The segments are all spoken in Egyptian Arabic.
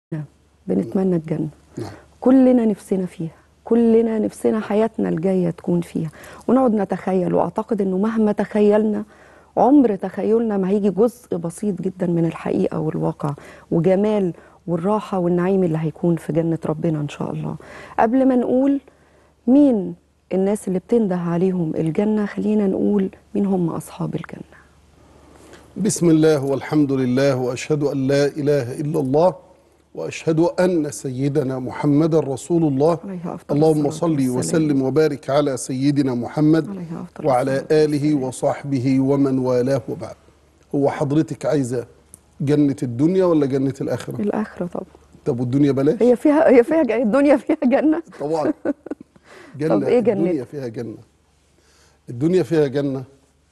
بنتمنى الجنة نعم كلنا نفسنا فيها كلنا نفسنا حياتنا الجاية تكون فيها ونقعد نتخيل وأعتقد أنه مهما تخيلنا عمر تخيلنا ما هيجي جزء بسيط جدا من الحقيقة والواقع وجمال والراحة والنعيم اللي هيكون في جنة ربنا إن شاء الله قبل ما نقول مين الناس اللي بتنده عليهم الجنة خلينا نقول مين هم أصحاب الجنة بسم الله والحمد لله واشهد ان لا اله الا الله واشهد ان سيدنا محمدا رسول الله عليه أفضل اللهم الصلاة صل والسلام. وسلم وبارك على سيدنا محمد عليه أفضل وعلى الصلاة اله وصحبه ومن والاه وبعد هو حضرتك عايزه جنه الدنيا ولا جنه الاخره الآخرة طبعا طب والدنيا بلاش هي فيها هي فيها ج- الدنيا فيها جنة طبعا جنة طب إيه الدنيا جنتها؟ فيها جنة الدنيا فيها جنة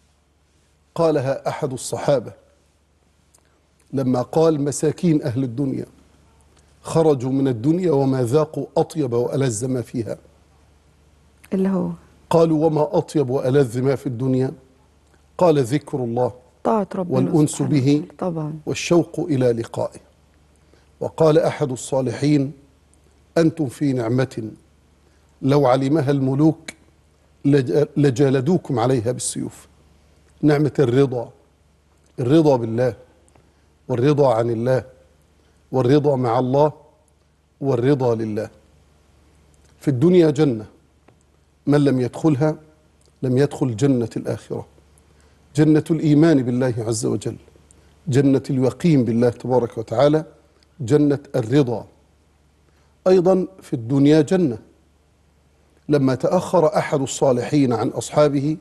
قالها أحد الصحابة لما قال مساكين أهل الدنيا خرجوا من الدنيا وما ذاقوا أطيب وألذ ما فيها اللي هو قالوا وما أطيب وألذ ما في الدنيا قال ذكر الله طاعة ربنا والأنس سبحانه به وتعالى. طبعا والشوق إلى لقائه وقال أحد الصالحين أنتم في نعمة لو علمها الملوك لج- لجالدوكم عليها بالسيوف نعمة الرضا الرضا بالله والرضا عن الله والرضا مع الله والرضا لله في الدنيا جنة من لم يدخلها لم يدخل جنة الآخرة جنة الإيمان بالله عز وجل جنة اليقين بالله تبارك وتعالى جنة الرضا أيضا في الدنيا جنة لما تأخر أحد الصالحين عن أصحابه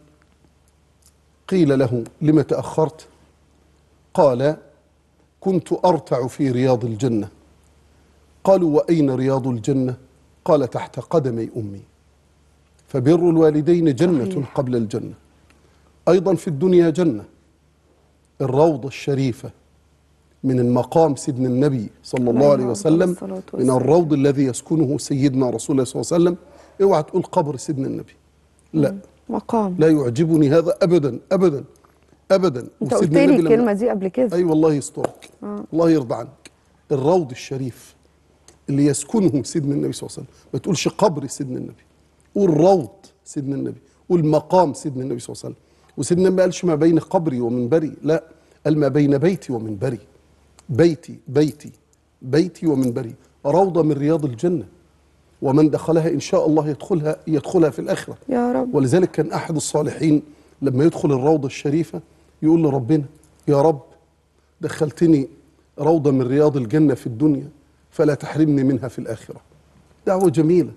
قيل له لم تأخرت قال كنت أرتع في رياض الجنة قالوا وأين رياض الجنة قال تحت قدمي أمي فبر الوالدين جنة صحيح. قبل الجنة أيضا في الدنيا جنة الروضة الشريفة من المقام سيدنا النبي صلى الله عليه عليه أفضل وسلم الصلاة من والسلام. الروض الذي يسكنه سيدنا رسول الله صلى الله عليه وسلم اوعى تقول قبر سيدنا النبي لا مقام لا يعجبني هذا ابدا ابدا ابدا انت قلت وسيدنا لي النبي لما- الكلمة دي قبل كده اي والله يسترك الله يرضى عنك الروض الشريف اللي يسكنه سيدنا النبي صلى الله عليه وسلم ما تقولش قبر سيدنا النبي قول روض سيدنا النبي قول مقام سيدنا النبي صلى الله عليه وسلم وسيدنا النبي ما قالش ما بين قبري ومنبري لا قال ما بين بيتي ومنبري بيتي بيتي بيتي ومنبري روضة من رياض الجنة ومن دخلها إن شاء الله يدخلها يدخلها في الآخرة يا رب ولذلك كان أحد الصالحين لما يدخل الروضة الشريفة يقول لربنا يا رب دخلتني روضة من رياض الجنة في الدنيا فلا تحرمني منها في الآخرة دعوة جميلة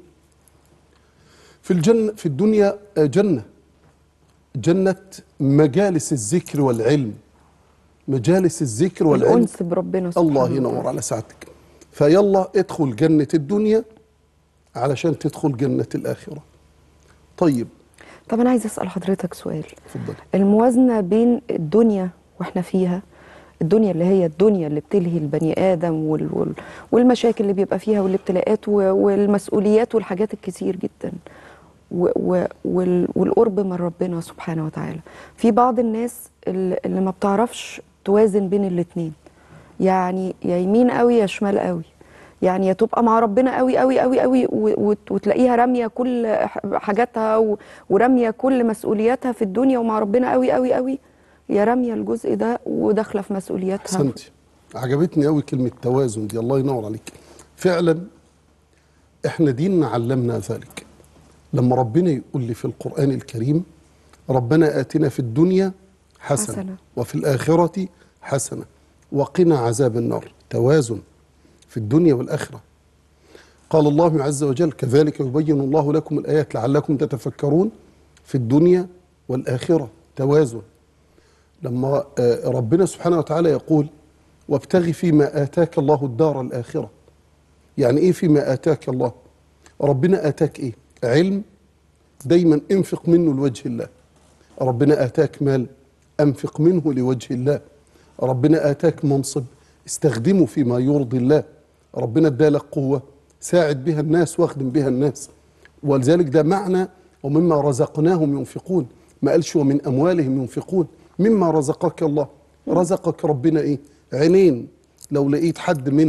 في الجنة في الدنيا آه، جنة جنة مجالس الذكر والعلم مجالس الذكر والعلم الأنس بربنا سبحانه الله وتعالى. ينور على سعادتك فيلا ادخل جنة الدنيا علشان تدخل جنة الآخرة طيب طب أنا عايز أسأل حضرتك سؤال اتفضل الموازنة بين الدنيا واحنا فيها الدنيا اللي هي الدنيا اللي بتلهي البني آدم وال وال والمشاكل اللي بيبقى فيها والابتلاءات و- والمسؤوليات والحاجات الكتير جدا و و وال والقرب من ربنا سبحانه وتعالى في بعض الناس اللي اللي ما بتعرفش توازن بين الاتنين يعني يا يمين قوي يا شمال قوي يعني يا تبقى مع ربنا قوي قوي قوي قوي و- وت- وتلاقيها راميه كل ح- حاجاتها و- وراميه كل مسؤولياتها في الدنيا ومع ربنا قوي قوي قوي يا راميه الجزء ده وداخله في مسؤولياتها احسنتي عجبتني قوي كلمة توازن دي الله ينور عليك فعلا احنا ديننا علمنا ذلك لما ربنا يقول لي في القرآن الكريم ربنا آتنا في الدنيا حسنة, حسنة. وفي الآخرة حسنة وقنا عذاب النار توازن في الدنيا والآخرة قال الله عز وجل كذلك يبين الله لكم الآيات لعلكم تتفكرون في الدنيا والآخرة توازن لما آه، ربنا سبحانه وتعالى يقول وابتغ فيما آتاك الله الدار الآخرة يعني إيه فيما آتاك الله ربنا آتاك إيه علم دايما انفق منه لوجه الله ربنا آتاك مال أنفق منه لوجه الله ربنا آتاك منصب استخدمه فيما يرضي الله ربنا ادالك قوة ساعد بها الناس واخدم بها الناس ولذلك ده معنى ومما رزقناهم ينفقون ما قالش ومن أموالهم ينفقون مما رزقك الله رزقك ربنا إيه عينين لو لقيت حد من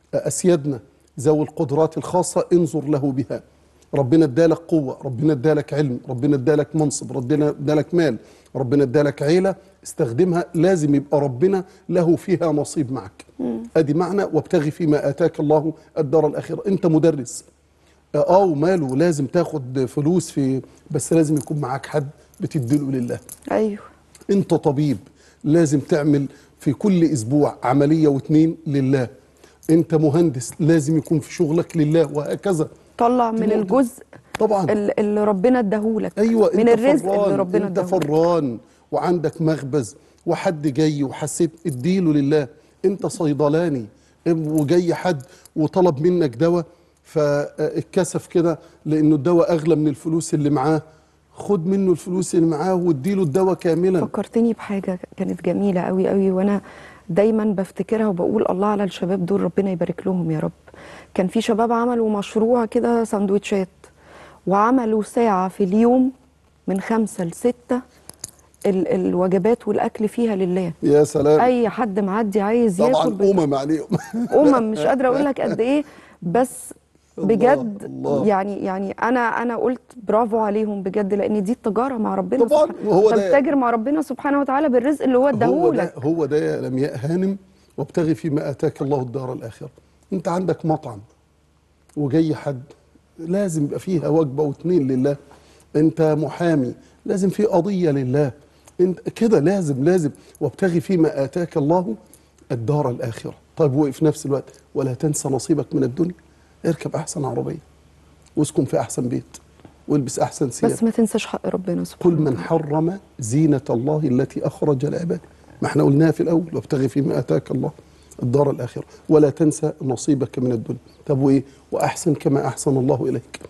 اسيادنا ذوي القدرات الخاصه انظر له بها ربنا ادالك قوه ربنا ادالك علم ربنا ادالك منصب ربنا ادالك مال ربنا ادالك عيله استخدمها لازم يبقى ربنا له فيها نصيب معك ادي معنى وابتغي فيما اتاك الله الدار الاخره انت مدرس اه وماله لازم تاخد فلوس في بس لازم يكون معاك حد بتديله لله ايوه انت طبيب لازم تعمل في كل اسبوع عمليه واتنين لله انت مهندس لازم يكون في شغلك لله وهكذا طلع دي من نقطة. الجزء طبعا ال- اللي ربنا اداهولك ايوه من انت الرزق فران اللي ربنا انت اداهولك فران وعندك مخبز وحد جاي وحسيت اديله لله انت صيدلاني وجاي حد وطلب منك دواء فاتكسف كده لانه الدواء اغلى من الفلوس اللي معاه خد منه الفلوس اللي معاه واديله الدواء كاملا فكرتني بحاجه كانت جميله قوي قوي وانا دايما بفتكرها وبقول الله على الشباب دول ربنا يبارك لهم يا رب كان في شباب عملوا مشروع كده سندوتشات وعملوا ساعه في اليوم من خمسة لستة ال الوجبات والاكل فيها لله يا سلام اي حد معدي عايز طبعا ياكل بي- امم عليهم امم مش قادره اقول لك قد ايه بس الله، بجد الله. يعني يعني انا انا قلت برافو عليهم بجد لان دي التجاره مع ربنا طبعاً، سبحانه- وهو أنت ده- بتتاجر مع ربنا سبحانه وتعالى بالرزق اللي هو هو ده اداهولك هو ده يا لمياء هانم وابتغي فيما اتاك الله الدار الاخره انت عندك مطعم وجاي حد لازم يبقى فيها وجبه واتنين لله انت محامي لازم في قضيه لله انت كده لازم لازم وابتغي فيما اتاك الله الدار الاخره طيب وفي نفس الوقت ولا تنسى نصيبك من الدنيا اركب احسن عربيه واسكن في احسن بيت والبس احسن ثياب بس ما تنساش حق ربنا قل سبحانه من حرم زينة الله التي أخرج لعباده ما احنا قلناها في الأول وابتغي فيما آتاك الله الدار الآخرة ولا تنسى نصيبك من الدنيا طب وإيه وأحسن كما أحسن الله إليك